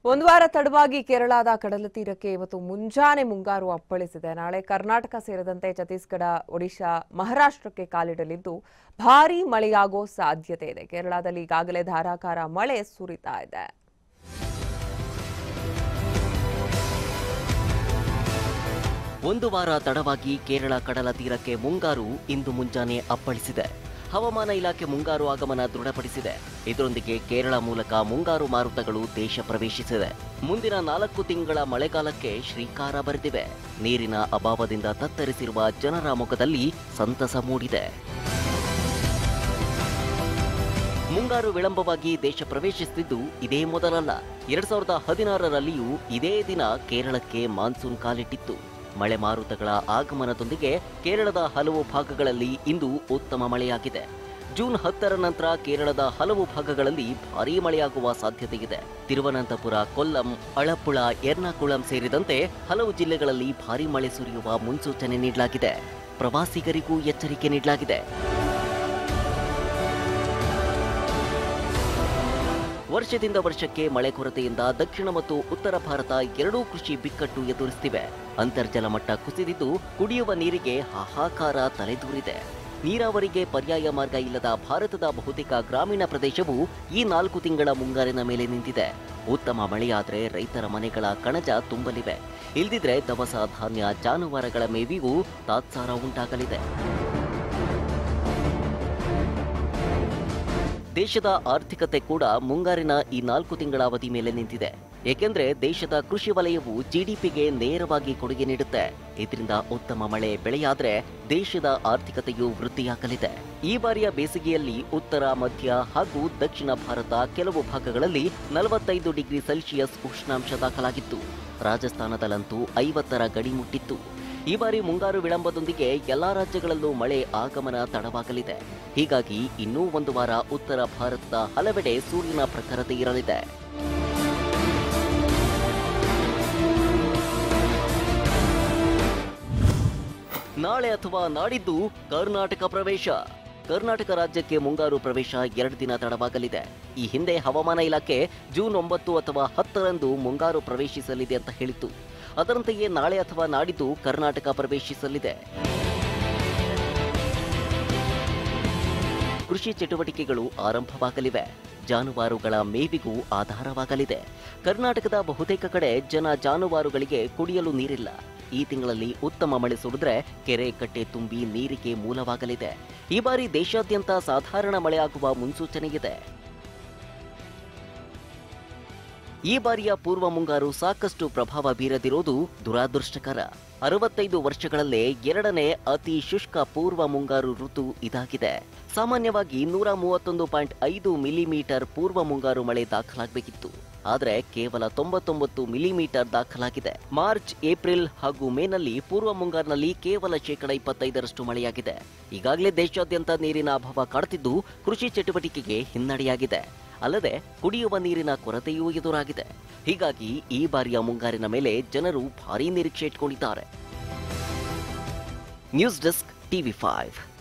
ಒಂದು ವಾರ ತಡವಾಗಿ ಕೇರಳದ ಕಡಲ ತೀರಕ್ಕೆ ಇವತ್ತು ಮುಂಜಾನೆ ಮುಂಗಾರು ಅಪ್ಪಳಿಸಿದೆ ನಾಳೆ ಕರ್ನಾಟಕ ಸೇರಿದಂತೆ ಛತ್ತೀಸ್ಗಢ ಒಡಿಶಾ ಮಹಾರಾಷ್ಟ್ರಕ್ಕೆ ಕಾಲಿಡಲಿದ್ದು ಭಾರೀ ಮಳೆಯಾಗೋ ಸಾಧ್ಯತೆ ಇದೆ ಕೇರಳದಲ್ಲಿ ಈಗಾಗಲೇ ಧಾರಾಕಾರ ಮಳೆ ಸುರಿತಾ ಇದೆ ಒಂದು ವಾರ ತಡವಾಗಿ ಕೇರಳ ಕಡಲ ತೀರಕ್ಕೆ ಮುಂಗಾರು ಇಂದು ಮುಂಜಾನೆ ಅಪ್ಪಳಿಸಿದೆ ಹವಾಮಾನ ಇಲಾಖೆ ಮುಂಗಾರು ಆಗಮನ ದೃಢಪಡಿಸಿದೆ ಇದರೊಂದಿಗೆ ಕೇರಳ ಮೂಲಕ ಮುಂಗಾರು ಮಾರುತಗಳು ದೇಶ ಪ್ರವೇಶಿಸಿದೆ ಮುಂದಿನ ನಾಲ್ಕು ತಿಂಗಳ ಮಳೆಗಾಲಕ್ಕೆ ಶ್ರೀಕಾರ ಬರೆದಿವೆ ನೀರಿನ ಅಭಾವದಿಂದ ತತ್ತರಿಸಿರುವ ಜನರ ಮುಖದಲ್ಲಿ ಸಂತಸ ಮೂಡಿದೆ ಮುಂಗಾರು ವಿಳಂಬವಾಗಿ ದೇಶ ಪ್ರವೇಶಿಸುತ್ತಿದ್ದು ಇದೇ ಮೊದಲಲ್ಲ ಎರಡ್ ಸಾವಿರದ ಹದಿನಾರರಲ್ಲಿಯೂ ಇದೇ ದಿನ ಕೇರಳಕ್ಕೆ ಮಾನ್ಸೂನ್ ಕಾಲಿಟ್ಟಿತ್ತು ಮಳೆ ಮಾರುತಗಳ ಆಗಮನದೊಂದಿಗೆ ಕೇರಳದ ಹಲವು ಭಾಗಗಳಲ್ಲಿ ಇಂದು ಉತ್ತಮ ಮಳೆಯಾಗಿದೆ ಜೂನ್ ಹತ್ತರ ನಂತರ ಕೇರಳದ ಹಲವು ಭಾಗಗಳಲ್ಲಿ ಭಾರೀ ಮಳೆಯಾಗುವ ಸಾಧ್ಯತೆ ಇದೆ ತಿರುವನಂತಪುರ ಕೊಲ್ಲಂ ಅಳಪ್ಪುಳ ಎರ್ನಾಕುಳಂ ಸೇರಿದಂತೆ ಹಲವು ಜಿಲ್ಲೆಗಳಲ್ಲಿ ಭಾರೀ ಮಳೆ ಸುರಿಯುವ ಮುನ್ಸೂಚನೆ ನೀಡಲಾಗಿದೆ ಪ್ರವಾಸಿಗರಿಗೂ ಎಚ್ಚರಿಕೆ ನೀಡಲಾಗಿದೆ ವರ್ಷದಿಂದ ವರ್ಷಕ್ಕೆ ಮಳೆ ಕೊರತೆಯಿಂದ ದಕ್ಷಿಣ ಮತ್ತು ಉತ್ತರ ಭಾರತ ಎರಡೂ ಕೃಷಿ ಬಿಕ್ಕಟ್ಟು ಎದುರಿಸುತ್ತಿವೆ ಅಂತರ್ಜಲ ಮಟ್ಟ ಕುಸಿದಿದ್ದು ಕುಡಿಯುವ ನೀರಿಗೆ ಹಾಹಾಕಾರ ತಲೆದೂರಿದೆ ನೀರಾವರಿಗೆ ಪರ್ಯಾಯ ಮಾರ್ಗ ಇಲ್ಲದ ಭಾರತದ ಬಹುತೇಕ ಗ್ರಾಮೀಣ ಪ್ರದೇಶವು ಈ ನಾಲ್ಕು ತಿಂಗಳ ಮುಂಗಾರಿನ ಮೇಲೆ ನಿಂತಿದೆ ಉತ್ತಮ ಮಳೆಯಾದ್ರೆ ರೈತರ ಮನೆಗಳ ಕಣಜ ತುಂಬಲಿವೆ ಇಲ್ದಿದ್ರೆ ದವಸ ಧಾನ್ಯ ಜಾನುವಾರುಗಳ ಮೇವಿಗೂ ತಾತ್ಸಾರ ಉಂಟಾಗಲಿದೆ ದೇಶದ ಆರ್ಥಿಕತೆ ಕೂಡ ಮುಂಗಾರಿನ ಈ ನಾಲ್ಕು ತಿಂಗಳ ಅವಧಿ ಮೇಲೆ ನಿಂತಿದೆ ಏಕೆಂದ್ರೆ ದೇಶದ ಕೃಷಿ ವಲಯವು ಜಿಡಿಪಿಗೆ ನೇರವಾಗಿ ಕೊಡುಗೆ ನೀಡುತ್ತೆ ಇದರಿಂದ ಉತ್ತಮ ಮಳೆ ಬೆಳೆಯಾದ್ರೆ ದೇಶದ ಆರ್ಥಿಕತೆಯು ವೃದ್ಧಿಯಾಗಲಿದೆ ಈ ಬಾರಿಯ ಬೇಸಿಗೆಯಲ್ಲಿ ಉತ್ತರ ಮಧ್ಯ ಹಾಗೂ ದಕ್ಷಿಣ ಭಾರತ ಕೆಲವು ಭಾಗಗಳಲ್ಲಿ ನಲವತ್ತೈದು ಡಿಗ್ರಿ ಸೆಲ್ಸಿಯಸ್ ಉಷ್ಣಾಂಶ ದಾಖಲಾಗಿತ್ತು ರಾಜಸ್ಥಾನದಲ್ಲಂತೂ ಐವತ್ತರ ಗಡಿ ಮುಟ್ಟಿತ್ತು ಈ ಬಾರಿ ಮುಂಗಾರು ವಿಳಂಬದೊಂದಿಗೆ ಎಲ್ಲಾ ರಾಜ್ಯಗಳಲ್ಲೂ ಮಳೆ ಆಗಮನ ತಡವಾಗಲಿದೆ ಹೀಗಾಗಿ ಇನ್ನೂ ಒಂದು ವಾರ ಉತ್ತರ ಭಾರತದ ಹಲವೆಡೆ ಸೂರ್ಯನ ಪ್ರಖರತೆ ಇರಲಿದೆ ನಾಳೆ ಅಥವಾ ನಾಡಿದ್ದು ಕರ್ನಾಟಕ ಪ್ರವೇಶ ಕರ್ನಾಟಕ ರಾಜ್ಯಕ್ಕೆ ಮುಂಗಾರು ಪ್ರವೇಶ ಎರಡು ದಿನ ತಡವಾಗಲಿದೆ ಈ ಹಿಂದೆ ಹವಾಮಾನ ಇಲಾಖೆ ಜೂನ್ ಒಂಬತ್ತು ಅಥವಾ ಹತ್ತರಂದು ಮುಂಗಾರು ಪ್ರವೇಶಿಸಲಿದೆ ಅಂತ ಹೇಳಿತ್ತು ಅದರಂತೆಯೇ ನಾಳೆ ಅಥವಾ ನಾಡಿದ್ದು ಕರ್ನಾಟಕ ಪ್ರವೇಶಿಸಲಿದೆ ಕೃಷಿ ಚಟುವಟಿಕೆಗಳು ಆರಂಭವಾಗಲಿವೆ ಜಾನುವಾರುಗಳ ಮೇವಿಗೂ ಆಧಾರವಾಗಲಿದೆ ಕರ್ನಾಟಕದ ಬಹುತೇಕ ಕಡೆ ಜನ ಜಾನುವಾರುಗಳಿಗೆ ಕುಡಿಯಲು ನೀರಿಲ್ಲ ಈ ತಿಂಗಳಲ್ಲಿ ಉತ್ತಮ ಮಳೆ ಸುರಿದ್ರೆ ಕೆರೆ ಕಟ್ಟೆ ತುಂಬಿ ನೀರಿಗೆ ಮೂಲವಾಗಲಿದೆ ಈ ಬಾರಿ ದೇಶಾದ್ಯಂತ ಸಾಧಾರಣ ಮಳೆಯಾಗುವ ಮುನ್ಸೂಚನೆ ಇದೆ ಈ ಬಾರಿಯ ಪೂರ್ವ ಮುಂಗಾರು ಸಾಕಷ್ಟು ಪ್ರಭಾವ ಬೀರದಿರೋದು ದುರಾದೃಷ್ಟಕರ ಅರವತ್ತೈದು ವರ್ಷಗಳಲ್ಲೇ ಎರಡನೇ ಅತಿ ಶುಷ್ಕ ಪೂರ್ವ ಮುಂಗಾರು ಋತು ಇದಾಗಿದೆ ಸಾಮಾನ್ಯವಾಗಿ ನೂರ ಮೂವತ್ತೊಂದು ಪಾಯಿಂಟ್ ಐದು ಮಿಲಿಮೀಟರ್ ಪೂರ್ವ ಮುಂಗಾರು ಮಳೆ ದಾಖಲಾಗಬೇಕಿತ್ತು ಆದರೆ ಕೇವಲ ತೊಂಬತ್ತೊಂಬತ್ತು ಮಿಲಿಮೀಟರ್ ದಾಖಲಾಗಿದೆ ಮಾರ್ಚ್ ಏಪ್ರಿಲ್ ಹಾಗೂ ಮೇನಲ್ಲಿ ಪೂರ್ವ ಮುಂಗಾರಿನಲ್ಲಿ ಕೇವಲ ಶೇಕಡ ಇಪ್ಪತ್ತೈದರಷ್ಟು ಮಳೆಯಾಗಿದೆ ಈಗಾಗಲೇ ದೇಶಾದ್ಯಂತ ನೀರಿನ ಅಭಾವ ಕಾಡುತ್ತಿದ್ದು ಕೃಷಿ ಚಟುವಟಿಕೆಗೆ ಹಿನ್ನಡೆಯಾಗಿದೆ ಅಲ್ಲದೆ ಕುಡಿಯುವ ನೀರಿನ ಕೊರತೆಯೂ ಎದುರಾಗಿದೆ ಹೀಗಾಗಿ ಈ ಬಾರಿಯ ಮುಂಗಾರಿನ ಮೇಲೆ ಜನರು ಭಾರೀ ನಿರೀಕ್ಷೆ ಇಟ್ಕೊಂಡಿದ್ದಾರೆ ನ್ಯೂಸ್ ಡೆಸ್ಕ್ ಟಿವಿ ಫೈವ್